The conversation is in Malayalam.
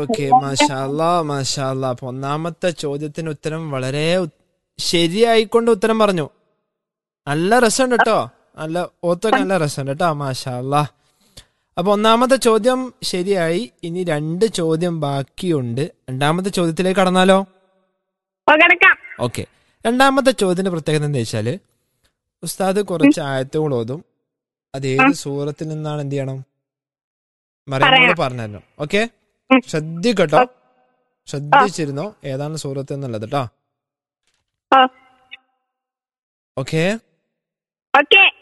ഓക്കെ മാഷാല്ലാ മാഷാല്ലാ അപ്പൊ ഒന്നാമത്തെ ചോദ്യത്തിന് ഉത്തരം വളരെ ഉ- ശരിയായിക്കൊണ്ട് ഉത്തരം പറഞ്ഞു നല്ല രസമുണ്ട് കേട്ടോ നല്ല ഓത്തൊക്കെ നല്ല രസമുണ്ട് കേട്ടോ മാഷാല്ലാ അപ്പൊ ഒന്നാമത്തെ ചോദ്യം ശരിയായി ഇനി രണ്ട് ചോദ്യം ബാക്കിയുണ്ട് രണ്ടാമത്തെ ചോദ്യത്തിലേക്ക് കടന്നാലോ ഓ കിടക്കാം ഓക്കെ രണ്ടാമത്തെ ചോദ്യത്തിന്റെ പ്രത്യേകത എന്താ വെച്ചാല് ഉസ്താദ് കുറച്ച് ആയത്തുകൾ ഓതും അത് ഏത് സൂറത്തിൽ നിന്നാണ് എന്ത് ചെയ്യണം മറിയമ്മോട് പറഞ്ഞല്ലോ ഓക്കെ ഉം. ശ്രദ്ധിക്കട്ടോ ശ്രദ്ധിച്ചിരുന്നോ ഏതാണ് സൂറത്ത് എന്നുള്ളത് കേട്ടോ ഓ ഓക്കെ ഓക്കെ